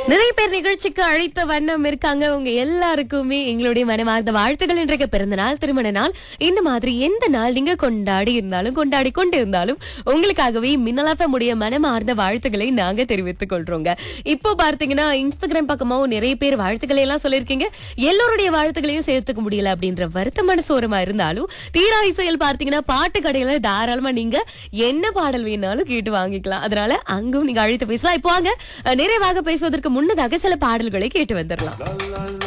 நிறைய பேர் நிகழ்ச்சிக்கு அழைத்த வண்ணம் இருக்காங்க உங்க எல்லாருக்குமே எங்களுடைய மனமார்ந்த வாழ்த்துகள் இன்றைக்கு பிறந்த நாள் திருமண நாள் இந்த மாதிரி எந்த நாள் நீங்க கொண்டாடி இருந்தாலும் கொண்டாடி கொண்டு இருந்தாலும் உங்களுக்காகவே மின்னலாஃபம் உடைய மனமார்ந்த வாழ்த்துக்களை நாங்க தெரிவித்துக் கொள்றோங்க இப்போ பார்த்தீங்கன்னா இன்ஸ்டாகிராம் பக்கமாவும் நிறைய பேர் வாழ்த்துக்களை எல்லாம் சொல்லியிருக்கீங்க எல்லோருடைய வாழ்த்துக்களையும் சேர்த்துக்க முடியல அப்படின்ற வருத்தமான சோரமா இருந்தாலும் தீரா இசையில் பார்த்தீங்கன்னா பாட்டு கடையில தாராளமா நீங்க என்ன பாடல் வேணாலும் கேட்டு வாங்கிக்கலாம் அதனால அங்கும் நீங்க அழைத்து பேசலாம் இப்போ வாங்க அஹ், நிறைவாக பேசுவதற்கு முன்னதாக சில பாடல்களை கேட்டு வந்துடலாம்